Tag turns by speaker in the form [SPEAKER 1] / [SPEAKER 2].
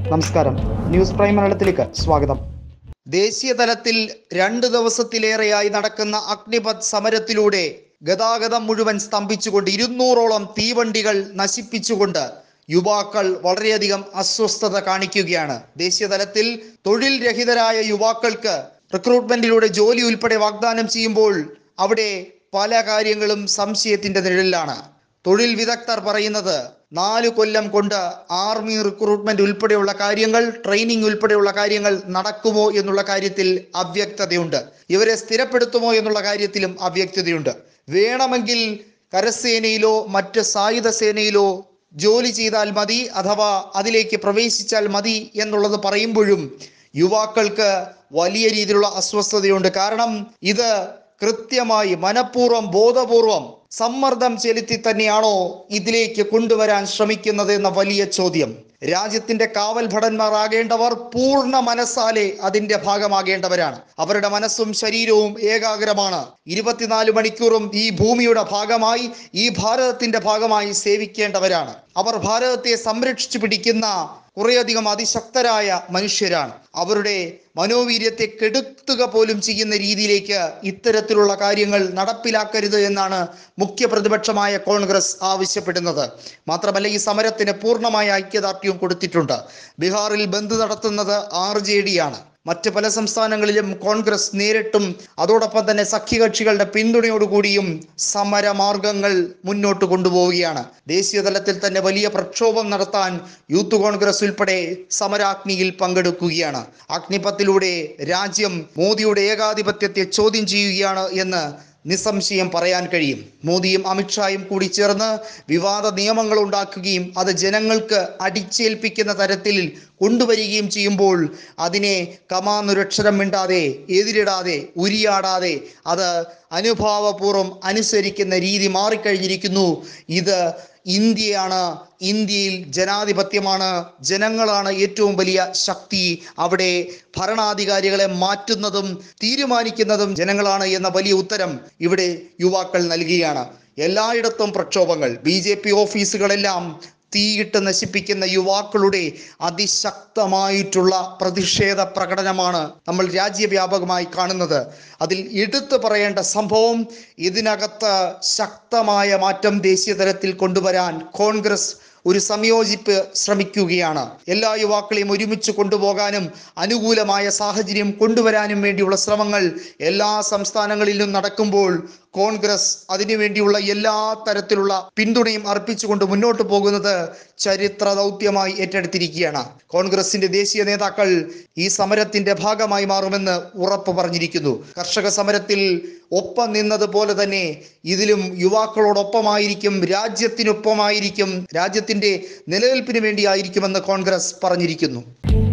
[SPEAKER 1] നമസ്കാരം news prime മലയാളത്തിലേക്ക് സ്വാഗതം ദേശീയ തലത്തിൽ രണ്ട് ദിവസത്തിലേറെയായി നടക്കുന്ന അഗ്നിപത് സമരത്തിലൂടെ ഗതാഗതം മുഴുവൻ സ്തംഭിച്ചുകൊണ്ട് ഇരുന്നൂറോളം തീവണ്ടികൾ നശിപ്പിച്ചുകൊണ്ട് യുവാക്കൾ വളരെയധികം അസ്വസ്ഥത കാണിക്കുകയാണ് ദേശീയ തലത്തിൽ തൊഴിൽ രഹിതരായ യുവാക്കൾക്ക് റിക്രൂട്ട്മെന്റിലൂടെ ജോലി ഉൾപ്പെടെ വാഗ്ദാനം ചെയ്യുമ്പോൾ അവിടെ പല കാര്യങ്ങളും സംശയത്തിന്റെ നിഴലിലാണ് തൊഴിൽ വിദഗ്ധർ പറയുന്നത് നാല് കൊല്ലം കൊണ്ട് ആർമി റിക്രൂട്ട്മെന്റ് ഉൾപ്പെടെയുള്ള കാര്യങ്ങൾ ട്രെയിനിങ് ഉൾപ്പെടെയുള്ള കാര്യങ്ങൾ നടക്കുമോ എന്നുള്ള കാര്യത്തിൽ അവ്യക്തതയുണ്ട് ഇവരെ സ്ഥിരപ്പെടുത്തുമോ എന്നുള്ള കാര്യത്തിലും അവ്യക്തതയുണ്ട് വേണമെങ്കിൽ കരസേനയിലോ മറ്റ് സായുധ സേനയിലോ ജോലി ചെയ്താൽ മതി അഥവാ അതിലേക്ക് പ്രവേശിച്ചാൽ മതി എന്നുള്ളത് പറയുമ്പോഴും യുവാക്കൾക്ക് വലിയ രീതിയിലുള്ള അസ്വസ്ഥതയുണ്ട് കാരണം ഇത് കൃത്യമായി മനഃപൂർവ്വം ബോധപൂർവം സമ്മർദ്ദം ചെലുത്തി തന്നെയാണോ ഇതിലേക്ക് കൊണ്ടുവരാൻ ശ്രമിക്കുന്നത് എന്ന വലിയ ചോദ്യം രാജ്യത്തിന്റെ കാവൽ ഭടന്മാരാകേണ്ടവർ പൂർണ്ണ മനസ്സാലെ അതിന്റെ ഭാഗമാകേണ്ടവരാണ് അവരുടെ മനസ്സും ശരീരവും ഏകാഗ്രമാണ് ഇരുപത്തിനാല് മണിക്കൂറും ഈ ഭൂമിയുടെ ഭാഗമായി ഈ ഭാരതത്തിന്റെ ഭാഗമായി സേവിക്കേണ്ടവരാണ് അവർ ഭാരതത്തെ സംരക്ഷിച്ചു പിടിക്കുന്ന കുറേയധികം അതിശക്തരായ മനുഷ്യരാണ് അവരുടെ മനോവീര്യത്തെ കെടുത്തുക പോലും ചെയ്യുന്ന രീതിയിലേക്ക് ഇത്തരത്തിലുള്ള കാര്യങ്ങൾ നടപ്പിലാക്കരുത് എന്നാണ് മുഖ്യ പ്രതിപക്ഷമായ കോൺഗ്രസ് ആവശ്യപ്പെടുന്നത് മാത്രമല്ല ഈ സമരത്തിന് പൂർണ്ണമായ ഐക്യദാർഢ്യവും കൊടുത്തിട്ടുണ്ട് ബീഹാറിൽ ബന്ദ് നടത്തുന്നത് ആർ ജെ ഡി ആണ് മറ്റ് പല സംസ്ഥാനങ്ങളിലും കോൺഗ്രസ് നേരിട്ടും അതോടൊപ്പം തന്നെ സഖ്യകക്ഷികളുടെ പിന്തുണയോടുകൂടിയും സമരമാർഗങ്ങൾ മുന്നോട്ട് കൊണ്ടുപോവുകയാണ് ദേശീയ തലത്തിൽ തന്നെ വലിയ പ്രക്ഷോഭം നടത്താൻ യൂത്ത് കോൺഗ്രസ് ഉൾപ്പെടെ സമരാഗ്നിയിൽ പങ്കെടുക്കുകയാണ് അഗ്നിപത്തിലൂടെ രാജ്യം മോദിയുടെ ഏകാധിപത്യത്തെ ചോദ്യം ചെയ്യുകയാണ് എന്ന് നിസ്സംശയം പറയാൻ കഴിയും മോദിയും അമിത്ഷായും കൂടി ചേർന്ന് വിവാദ നിയമങ്ങൾ ഉണ്ടാക്കുകയും അത് ജനങ്ങൾക്ക് അടിച്ചേൽപ്പിക്കുന്ന തരത്തിൽ കൊണ്ടുവരികയും ചെയ്യുമ്പോൾ അതിനെ കമാന്നൊരക്ഷരം മിണ്ടാതെ എതിരിടാതെ ഉരിയാടാതെ അത് അനുഭാവപൂർവ്വം അനുസരിക്കുന്ന രീതി മാറിക്കഴിഞ്ഞിരിക്കുന്നു ഇത് ഇന്ത്യയാണ് ഇന്ത്യയിൽ ജനാധിപത്യമാണ് ജനങ്ങളാണ് ഏറ്റവും വലിയ ശക്തി അവിടെ ഭരണാധികാരികളെ മാറ്റുന്നതും തീരുമാനിക്കുന്നതും ജനങ്ങളാണ് എന്ന വലിയ ഉത്തരം ഇവിടെ യുവാക്കൾ നൽകുകയാണ് എല്ലായിടത്തും പ്രക്ഷോഭങ്ങൾ ബി ജെ പി ഓഫീസുകളെല്ലാം തീയിട്ട് നശിപ്പിക്കുന്ന യുവാക്കളുടെ അതിശക്തമായിട്ടുള്ള പ്രതിഷേധ പ്രകടനമാണ് നമ്മൾ രാജ്യവ്യാപകമായി കാണുന്നത് അതിൽ എടുത്തു പറയേണ്ട സംഭവം ഇതിനകത്ത് ശക്തമായ മാറ്റം ദേശീയ തലത്തിൽ കൊണ്ടുവരാൻ കോൺഗ്രസ് ഒരു സംയോജിപ്പ് ശ്രമിക്കുകയാണ് എല്ലാ യുവാക്കളെയും ഒരുമിച്ച് കൊണ്ടുപോകാനും അനുകൂലമായ സാഹചര്യം കൊണ്ടുവരാനും വേണ്ടിയുള്ള ശ്രമങ്ങൾ എല്ലാ സംസ്ഥാനങ്ങളിലും നടക്കുമ്പോൾ കോൺഗ്രസ് അതിനുവേണ്ടിയുള്ള എല്ലാ തരത്തിലുള്ള പിന്തുണയും അർപ്പിച്ചുകൊണ്ട് മുന്നോട്ട് പോകുന്നത് ചരിത്ര ദൗത്യമായി ഏറ്റെടുത്തിരിക്കുകയാണ് കോൺഗ്രസിന്റെ ദേശീയ നേതാക്കൾ ഈ സമരത്തിന്റെ ഭാഗമായി മാറുമെന്ന് ഉറപ്പ് പറഞ്ഞിരിക്കുന്നു കർഷക സമരത്തിൽ ഒപ്പം നിന്നതുപോലെ തന്നെ ഇതിലും യുവാക്കളോടൊപ്പമായിരിക്കും രാജ്യത്തിനൊപ്പമായിരിക്കും രാജ്യത്തിന്റെ നിലനിൽപ്പിന് വേണ്ടിയായിരിക്കുമെന്ന് കോൺഗ്രസ് പറഞ്ഞിരിക്കുന്നു